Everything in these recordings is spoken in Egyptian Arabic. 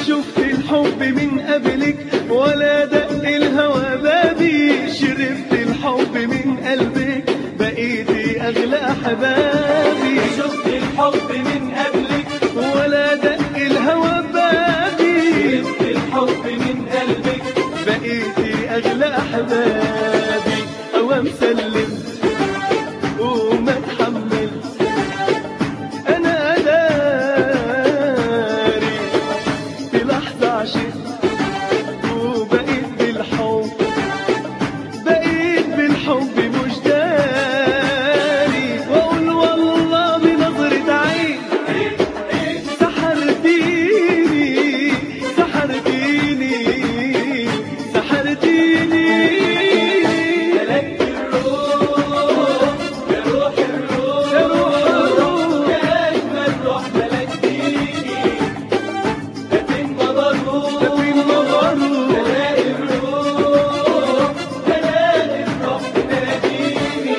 شفت الحب من قبلك ولا دق الهوى بابي شربت الحب من قلبك بقيتي اغلى احبابي شفت الحب من قبلك ولا دق الهوى بابي شفت الحب من قلبك بقيتي اغلى احبابي اوام سلم وما اتحمل انا داري في لحظه عشقت وبقيت بالحب بقيت بالحب مش داري واقول والله بنظرة عين سحرتيني سحرتيني سحرتيني ملكت الروح يا روح الروح يا روح الروح يا أجمل روح ملكتيني ده فين مضروب ده فين مضروب تلاقي الروح تلاقي الروح تناديني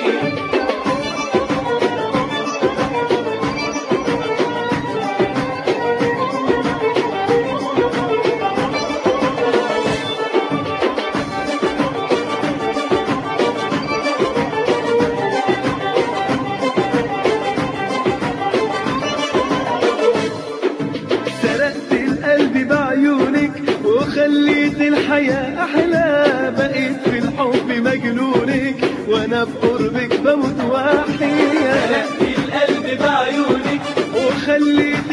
سرقت القلب بعيونك وخليت الحياة أحلى بقيت في الحب مجنونك وأنا بقربك بموت وحياة ملكت القلب بعيونك وخليت